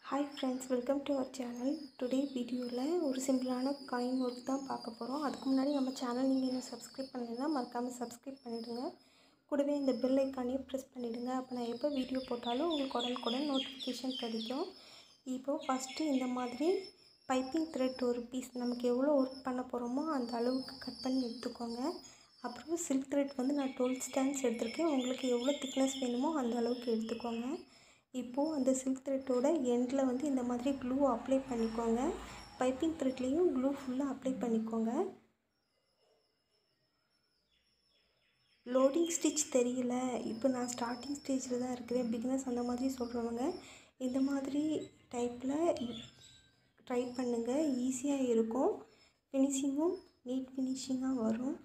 hi friends welcome to our channel today வீடியோவில் ஒரு சிம்பிளான காயின் ஒர்க் தான் பார்க்க போகிறோம் அதுக்கு முன்னாடி நம்ம சேனல் நீங்கள் இன்னும் சப்ஸ்கிரைப் பண்ணலைன்னா மறக்காமல் சப்ஸ்கிரைப் பண்ணிவிடுங்க கூடவே இந்த பெல் ஐக்கானையும் ப்ரெஸ் பண்ணிவிடுங்க அப்போ நான் எப்போ வீடியோ போட்டாலும் உங்களுக்கு உடனுக்குடன் நோட்டிஃபிகேஷன் கிடைக்கும் இப்போது ஃபஸ்ட்டு இந்த மாதிரி பைப்பிங் த்ரெட் ஒரு பீஸ் நமக்கு எவ்வளோ ஒர்க் பண்ண போகிறோமோ அந்த அளவுக்கு கட் பண்ணி எடுத்துக்கோங்க அப்புறம் சில்க் த்ரெட் வந்து நான் டுவெல் ஸ்டாண்ட்ஸ் எடுத்திருக்கேன் உங்களுக்கு எவ்வளோ திக்னஸ் வேணுமோ அந்த அளவுக்கு எடுத்துக்கோங்க இப்போது அந்த சில்க் த்ரெட்டோட எண்டில் வந்து இந்த மாதிரி க்ளூ அப்ளை பண்ணிக்கோங்க பைப்பிங் த்ரெட்லேயும் க்ளூ ஃபுல்லாக அப்ளை பண்ணிக்கோங்க லோடிங் ஸ்டிச் தெரியல இப்போ நான் ஸ்டார்டிங் ஸ்டேஜில் தான் இருக்கிறேன் பிகினஸ் அந்த மாதிரி சொல்கிறவங்க இந்த மாதிரி டைப்பில் ட்ரை பண்ணுங்கள் ஈஸியாக இருக்கும் ஃபினிஷிங்கும் நீட் ஃபினிஷிங்காக வரும்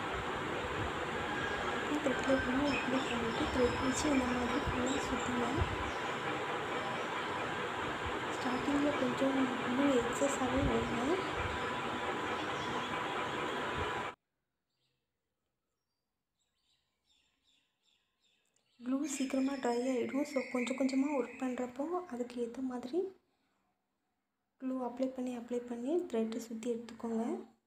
த்ரெட்டில் ஃபுல்லாக அப்ளை பண்ணிவிட்டு த்ரெட் வச்சு இந்த மாதிரி ஃபுல்லாக சுற்றுங்க ஸ்டார்டிங்கில் கொஞ்சம் ப்ளூ எக்ஸஸாகவே வைங்க க்ளூ சீக்கிரமாக ட்ரை ஆகிடும் ஸோ கொஞ்சம் கொஞ்சமாக ஒர்க் பண்ணுறப்போ அதுக்கு ஏற்ற மாதிரி க்ளூ அப்ளை பண்ணி அப்ளை பண்ணி த்ரெட்டை சுற்றி எடுத்துக்கோங்க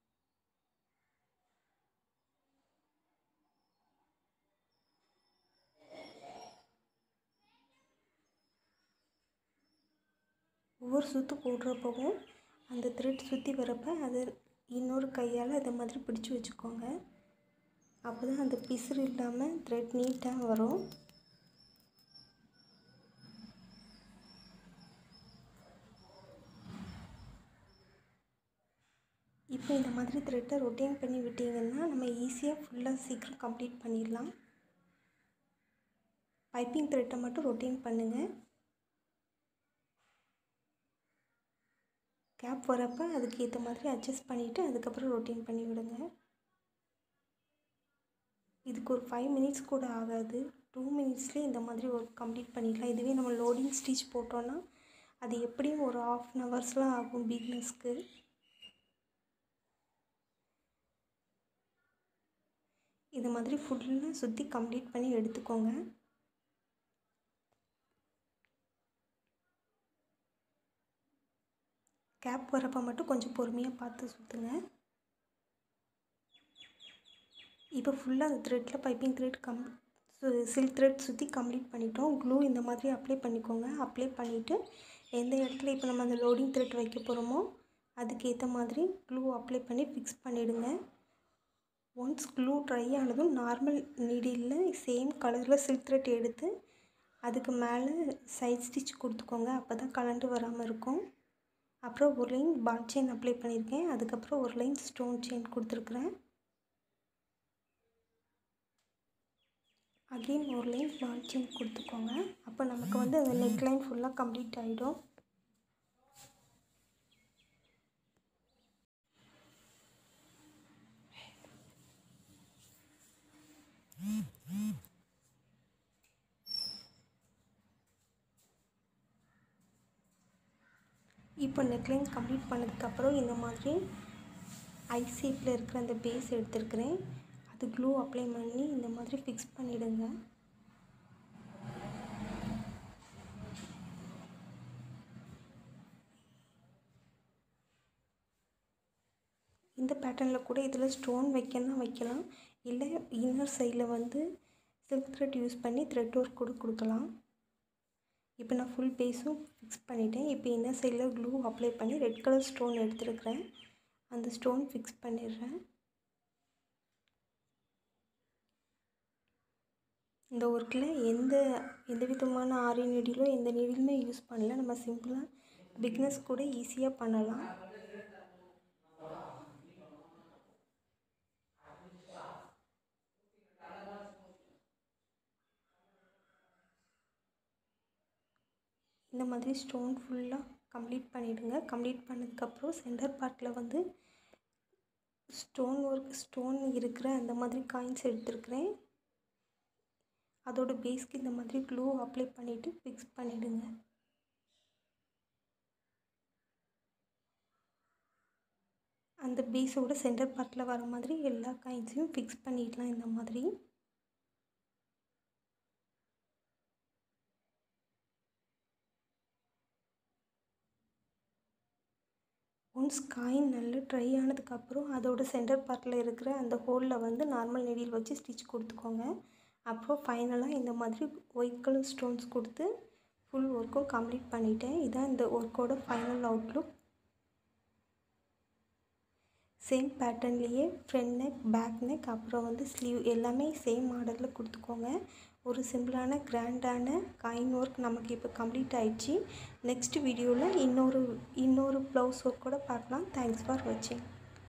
ஒவ்வொரு சுற்று போடுறப்பவும் அந்த த்ரெட் சுற்றி வரப்போ அதை இன்னொரு கையால் அதை மாதிரி பிடிச்சி வச்சுக்கோங்க அப்போ தான் அந்த பிசுறு இல்லாமல் த்ரெட் நீட்டாக வரும் இப்போ இந்த மாதிரி த்ரெட்டை ரொட்டேட் பண்ணி விட்டிங்கன்னா நம்ம ஈஸியாக ஃபுல்லாக சீக்கிரம் கம்ப்ளீட் பண்ணிடலாம் பைப்பிங் த்ரெட்டை மட்டும் ரொட்டேட் பண்ணுங்கள் கேப் வரப்போ அதுக்கு ஏற்ற மாதிரி அட்ஜஸ்ட் பண்ணிவிட்டு அதுக்கப்புறம் ரொட்டீன் பண்ணி விடுங்க இதுக்கு ஒரு ஃபைவ் மினிட்ஸ் கூட ஆகாது டூ மினிட்ஸ்லேயே இந்த மாதிரி ஒர்க் கம்ப்ளீட் பண்ணிடலாம் இதுவே நம்ம லோடிங் ஸ்டிச் போட்டோன்னா அது எப்படியும் ஒரு ஆஃப் அன் ஹவர்ஸ்லாம் ஆகும் பிக்னஸ்க்கு இது மாதிரி ஃபுல்லாக சுற்றி கம்ப்ளீட் பண்ணி எடுத்துக்கோங்க கேப் வரப்போ மட்டும் கொஞ்சம் பொறுமையாக பார்த்து சுற்றுங்க இப்போ ஃபுல்லாக அந்த த்ரெட்டில் piping thread gum silk thread சுற்றி கம்ப்ளீட் பண்ணிட்டோம் க்ளூ இந்த மாதிரி அப்ளை பண்ணிக்கோங்க அப்ளை பண்ணிவிட்டு எந்த இடத்துல இப்போ நம்ம அந்த லோடிங் த்ரெட் வைக்க போகிறோமோ அதுக்கேற்ற மாதிரி க்ளூ அப்ளை பண்ணி ஃபிக்ஸ் பண்ணிவிடுங்க ஒன்ஸ் க்ளூ ட்ரை ஆனதும் நார்மல் நீடியில் சேம் கலரில் சில்க் த்ரெட் எடுத்து அதுக்கு மேலே சைட் ஸ்டிச் கொடுத்துக்கோங்க அப்போ தான் கலண்டு வராமல் இருக்கும் அப்புறம் ஒரு லைன் பால் செயின் அப்ளை பண்ணியிருக்கேன் அதுக்கப்புறம் ஒரு லைன் ஸ்டோன் செயின் கொடுத்துருக்குறேன் அகெயின் ஒரு லைன் பால் செயின் கொடுத்துக்கோங்க அப்போ நமக்கு வந்து அந்த நெக் லைன் ஃபுல்லாக கம்ப்ளீட் ஆகிடும் இப்போ நெக்லைன் கம்ப்ளீட் பண்ணதுக்கப்புறம் இந்த மாதிரி ஐ ஷேப்பில் இருக்கிற அந்த பேஸ் எடுத்துருக்கிறேன் அது க்ளூ அப்ளை பண்ணி இந்த மாதிரி ஃபிக்ஸ் பண்ணிவிடுங்க இந்த பேட்டர்னில் கூட இதில் ஸ்டோன் வைக்கணும்னா வைக்கலாம் இல்லை இன்னர் சைடில் வந்து சில்க் த்ரெட் யூஸ் பண்ணி த்ரெட் ஒர்க் கூட கொடுக்கலாம் இப்போ நான் ஃபுல் பேஸும் ஃபிக்ஸ் பண்ணிட்டேன் இப்போ இந்த சைடில் க்ளூ அப்ளை பண்ணி ரெட் கலர் ஸ்டோன் எடுத்துருக்கிறேன் அந்த ஸ்டோன் ஃபிக்ஸ் பண்ணிடுறேன் இந்த ஒர்க்கில் எந்த எந்த விதமான ஆரி நெடிலோ எந்த நெடிலுமே யூஸ் பண்ணல நம்ம சிம்பிளாக பிக்னஸ் கூட ஈஸியாக பண்ணலாம் இந்த மாதிரி ஸ்டோன் ஃபுல்லாக கம்ப்ளீட் பண்ணிவிடுங்க கம்ப்ளீட் பண்ணதுக்கப்புறம் சென்டர் பார்ட்டில் வந்து ஸ்டோன் ஒர்க் ஸ்டோன் இருக்கிற அந்த மாதிரி காயின்ஸ் எடுத்துருக்கிறேன் அதோட பேஸ்க்கு இந்த மாதிரி க்ளூ அப்ளை பண்ணிவிட்டு ஃபிக்ஸ் பண்ணிவிடுங்க அந்த பேஸோட சென்டர் பார்ட்டில் வர மாதிரி எல்லா காயின்ஸையும் ஃபிக்ஸ் பண்ணிடலாம் இந்த மாதிரி ஒன்ஸ் காயின் நல்லா ட்ரை ஆனதுக்கப்புறம் அதோட சென்டர் பார்ட்டில் இருக்கிற அந்த ஹோலில் வந்து நார்மல் நெடில் வச்சு ஸ்டிச் கொடுத்துக்கோங்க அப்புறம் ஃபைனலாக இந்த மாதிரி ஒயிட் கலர் ஸ்டோன்ஸ் கொடுத்து ஃபுல் ஒர்க்கும் கம்ப்ளீட் பண்ணிட்டேன் இதான் இந்த ஒர்க்கோட ஃபைனல் அவுட்லுக் சேம் பேட்டர்ன்லேயே ஃப்ரண்ட் நெக் பேக் நெக் அப்புறம் வந்து ஸ்லீவ் எல்லாமே சேம் மாடலில் கொடுத்துக்கோங்க ஒரு சிம்பிளான கிராண்டான காயின் ஒர்க் நமக்கு இப்போ கம்ப்ளீட் ஆயிடுச்சு நெக்ஸ்ட் வீடியோவில் இன்னொரு இன்னொரு ப்ளவுஸ் ஒர்க் கூட பார்க்கலாம் தேங்க்ஸ் ஃபார் வாட்சிங்